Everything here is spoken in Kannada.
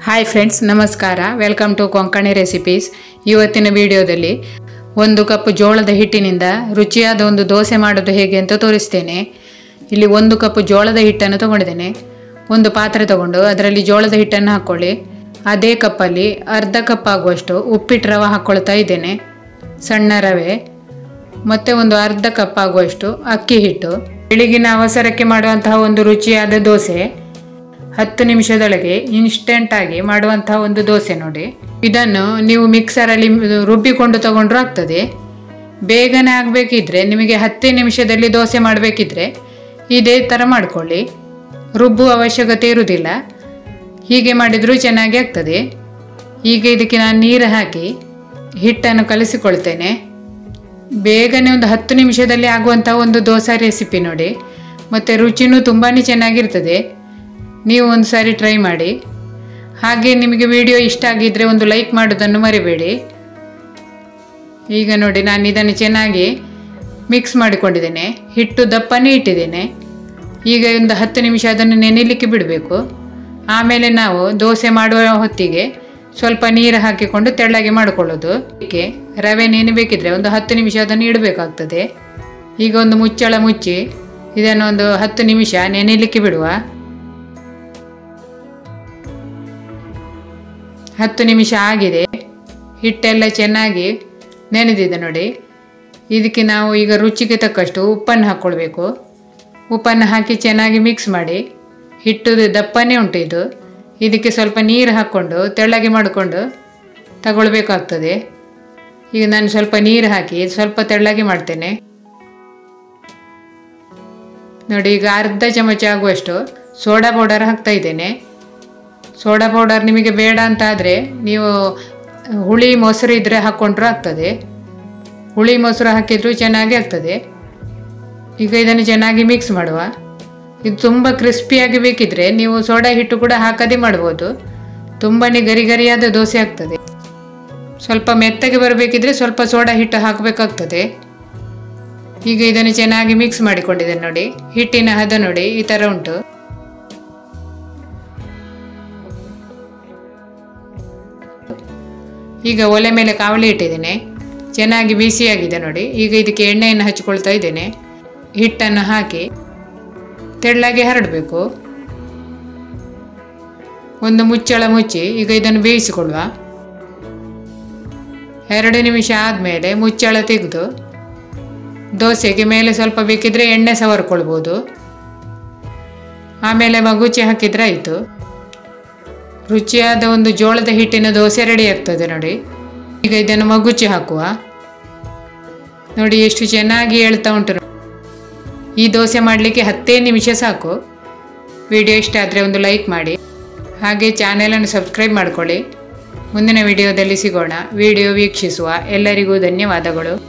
ಹಾಯ್ ಫ್ರೆಂಡ್ಸ್ ನಮಸ್ಕಾರ ವೆಲ್ಕಮ್ ಟು ಕೊಂಕಣಿ ರೆಸಿಪೀಸ್ ಇವತ್ತಿನ ವಿಡಿಯೋದಲ್ಲಿ ಒಂದು ಕಪ್ ಜೋಳದ ಹಿಟ್ಟಿನಿಂದ ರುಚಿಯಾದ ಒಂದು ದೋಸೆ ಮಾಡೋದು ಹೇಗೆ ಅಂತ ತೋರಿಸ್ತೇನೆ ಇಲ್ಲಿ ಒಂದು ಕಪ್ ಜೋಳದ ಹಿಟ್ಟನ್ನು ತಗೊಂಡಿದ್ದೇನೆ ಒಂದು ಪಾತ್ರೆ ತಗೊಂಡು ಅದರಲ್ಲಿ ಜೋಳದ ಹಿಟ್ಟನ್ನು ಹಾಕ್ಕೊಳ್ಳಿ ಅದೇ ಕಪ್ಪಲ್ಲಿ ಅರ್ಧ ಕಪ್ ಆಗುವಷ್ಟು ಉಪ್ಪಿಟ್ಟು ರವೆ ಹಾಕ್ಕೊಳ್ತಾ ಇದ್ದೇನೆ ಸಣ್ಣ ರವೆ ಮತ್ತು ಒಂದು ಅರ್ಧ ಕಪ್ ಆಗುವಷ್ಟು ಅಕ್ಕಿ ಹಿಟ್ಟು ಬೆಳಗಿನ ಅವಸರಕ್ಕೆ ಮಾಡುವಂತಹ ಒಂದು ರುಚಿಯಾದ ದೋಸೆ ಹತ್ತು ನಿಮಿಷದೊಳಗೆ ಇನ್ಸ್ಟೆಂಟ್ ಆಗಿ ಮಾಡುವಂತಹ ಒಂದು ದೋಸೆ ನೋಡಿ ಇದನ್ನು ನೀವು ಮಿಕ್ಸರಲ್ಲಿ ರುಬ್ಬಿಕೊಂಡು ತಗೊಂಡ್ರೂ ಆಗ್ತದೆ ಬೇಗನೆ ಆಗಬೇಕಿದ್ರೆ ನಿಮಗೆ ಹತ್ತೇ ನಿಮಿಷದಲ್ಲಿ ದೋಸೆ ಮಾಡಬೇಕಿದ್ರೆ ಇದೇ ಥರ ಮಾಡ್ಕೊಳ್ಳಿ ರುಬ್ಬುವ ಅವಶ್ಯಕತೆ ಇರುವುದಿಲ್ಲ ಹೀಗೆ ಮಾಡಿದರೂ ಚೆನ್ನಾಗಿ ಆಗ್ತದೆ ಈಗ ಇದಕ್ಕೆ ನಾನು ನೀರು ಹಾಕಿ ಹಿಟ್ಟನ್ನು ಕಲಿಸಿಕೊಳ್ತೇನೆ ಬೇಗನೆ ಒಂದು ಹತ್ತು ನಿಮಿಷದಲ್ಲಿ ಆಗುವಂಥ ಒಂದು ದೋಸೆ ರೆಸಿಪಿ ನೋಡಿ ಮತ್ತು ರುಚಿನೂ ತುಂಬಾ ಚೆನ್ನಾಗಿರ್ತದೆ ನೀವು ಒಂದು ಸಾರಿ ಟ್ರೈ ಮಾಡಿ ಹಾಗೆ ನಿಮಗೆ ವಿಡಿಯೋ ಇಷ್ಟ ಆಗಿದ್ದರೆ ಒಂದು ಲೈಕ್ ಮಾಡೋದನ್ನು ಮರಿಬೇಡಿ ಈಗ ನೋಡಿ ನಾನು ಇದನ್ನು ಚೆನ್ನಾಗಿ ಮಿಕ್ಸ್ ಮಾಡಿಕೊಂಡಿದ್ದೇನೆ ಹಿಟ್ಟು ದಪ್ಪನೇ ಇಟ್ಟಿದ್ದೇನೆ ಈಗ ಒಂದು ಹತ್ತು ನಿಮಿಷ ಅದನ್ನು ನೆನೆಯಲಿಕ್ಕೆ ಬಿಡಬೇಕು ಆಮೇಲೆ ನಾವು ದೋಸೆ ಮಾಡುವ ಹೊತ್ತಿಗೆ ಸ್ವಲ್ಪ ನೀರು ಹಾಕಿಕೊಂಡು ತೆಳ್ಳಗೆ ಮಾಡಿಕೊಳ್ಳೋದು ಇದಕ್ಕೆ ರವೆ ನೆನೆಬೇಕಿದ್ರೆ ಒಂದು ಹತ್ತು ನಿಮಿಷ ಅದನ್ನು ಇಡಬೇಕಾಗ್ತದೆ ಈಗ ಒಂದು ಮುಚ್ಚಳ ಮುಚ್ಚಿ ಇದನ್ನು ಒಂದು ಹತ್ತು ನಿಮಿಷ ನೆನೆಯಲಿಕ್ಕೆ ಬಿಡುವ ಹತ್ತು ನಿಮಿಷ ಆಗಿದೆ ಹಿಟ್ಟೆಲ್ಲ ಚೆನ್ನಾಗಿ ನೆನೆದಿದೆ ನೋಡಿ ಇದಕ್ಕೆ ನಾವು ಈಗ ರುಚಿಗೆ ತಕ್ಕಷ್ಟು ಉಪ್ಪನ್ನು ಹಾಕ್ಕೊಳ್ಬೇಕು ಉಪ್ಪನ್ನು ಹಾಕಿ ಚೆನ್ನಾಗಿ ಮಿಕ್ಸ್ ಮಾಡಿ ಹಿಟ್ಟು ದಪ್ಪನೇ ಉಂಟು ಇದು ಇದಕ್ಕೆ ಸ್ವಲ್ಪ ನೀರು ಹಾಕ್ಕೊಂಡು ತೆಳ್ಳಗೆ ಮಾಡಿಕೊಂಡು ತಗೊಳ್ಬೇಕಾಗ್ತದೆ ಈಗ ನಾನು ಸ್ವಲ್ಪ ನೀರು ಹಾಕಿ ಸ್ವಲ್ಪ ತೆಳ್ಳಗೆ ಮಾಡ್ತೇನೆ ನೋಡಿ ಈಗ ಅರ್ಧ ಚಮಚ ಆಗುವಷ್ಟು ಸೋಡಾ ಪೌಡರ್ ಹಾಕ್ತಾ ಇದ್ದೇನೆ ಸೋಡಾ ಪೌಡರ್ ನಿಮಗೆ ಬೇಡ ಅಂತ ಆದರೆ ನೀವು ಹುಳಿ ಮೊಸರು ಇದ್ದರೆ ಹಾಕ್ಕೊಂಡ್ರೂ ಆಗ್ತದೆ ಹುಳಿ ಮೊಸರು ಹಾಕಿದರೂ ಚೆನ್ನಾಗಿ ಆಗ್ತದೆ ಈಗ ಇದನ್ನು ಚೆನ್ನಾಗಿ ಮಿಕ್ಸ್ ಮಾಡುವ ಇದು ತುಂಬ ಕ್ರಿಸ್ಪಿಯಾಗಿ ಬೇಕಿದ್ರೆ ನೀವು ಸೋಡಾ ಹಿಟ್ಟು ಕೂಡ ಹಾಕದೇ ಮಾಡ್ಬೋದು ತುಂಬಾ ಗರಿ ಗರಿಯಾದ ದೋಸೆ ಆಗ್ತದೆ ಸ್ವಲ್ಪ ಮೆತ್ತಗೆ ಬರಬೇಕಿದ್ರೆ ಸ್ವಲ್ಪ ಸೋಡಾ ಹಿಟ್ಟು ಹಾಕಬೇಕಾಗ್ತದೆ ಈಗ ಇದನ್ನು ಚೆನ್ನಾಗಿ ಮಿಕ್ಸ್ ಮಾಡಿಕೊಂಡಿದ್ದೇನೆ ನೋಡಿ ಹಿಟ್ಟಿನ ಹದ ನೋಡಿ ಈ ಥರ ಉಂಟು ಈಗ ಒಲೆ ಮೇಲೆ ಕಾವಲಿ ಇಟ್ಟಿದ್ದೇನೆ ಚೆನ್ನಾಗಿ ಬಿಸಿಯಾಗಿದೆ ನೋಡಿ ಈಗ ಇದಕ್ಕೆ ಎಣ್ಣೆಯನ್ನು ಹಚ್ಕೊಳ್ತಾ ಇದ್ದೇನೆ ಹಿಟ್ಟನ್ನು ಹಾಕಿ ತೆಳ್ಳಗೆ ಹರಡಬೇಕು ಒಂದು ಮುಚ್ಚಳ ಮುಚ್ಚಿ ಈಗ ಇದನ್ನು ಬೇಯಿಸಿಕೊಳ್ಳುವ ಎರಡು ನಿಮಿಷ ಆದಮೇಲೆ ಮುಚ್ಚಳ ತೆಗೆದು ದೋಸೆಗೆ ಮೇಲೆ ಸ್ವಲ್ಪ ಬೇಕಿದ್ರೆ ಎಣ್ಣೆ ಸವರ್ಕೊಳ್ಬೋದು ಆಮೇಲೆ ಮಗುಚಿ ಹಾಕಿದ್ರೆ ಆಯಿತು ರುಚಿಯಾದ ಒಂದು ಜೋಳದ ಹಿಟ್ಟಿನ ದೋಸೆ ರೆಡಿ ಆಗ್ತದೆ ನೋಡಿ ಈಗ ಇದನ್ನು ಮಗುಚಿ ಹಾಕುವ ನೋಡಿ ಎಷ್ಟು ಚೆನ್ನಾಗಿ ಹೇಳ್ತಾ ಉಂಟು ನೋಡಿ. ಈ ದೋಸೆ ಮಾಡಲಿಕ್ಕೆ ಹತ್ತೇ ನಿಮಿಷ ಸಾಕು ವಿಡಿಯೋ ಇಷ್ಟ ಆದರೆ ಒಂದು ಲೈಕ್ ಮಾಡಿ ಹಾಗೆ ಚಾನೆಲನ್ನು ಸಬ್ಸ್ಕ್ರೈಬ್ ಮಾಡ್ಕೊಳ್ಳಿ ಮುಂದಿನ ವಿಡಿಯೋದಲ್ಲಿ ಸಿಗೋಣ ವಿಡಿಯೋ ವೀಕ್ಷಿಸುವ ಎಲ್ಲರಿಗೂ ಧನ್ಯವಾದಗಳು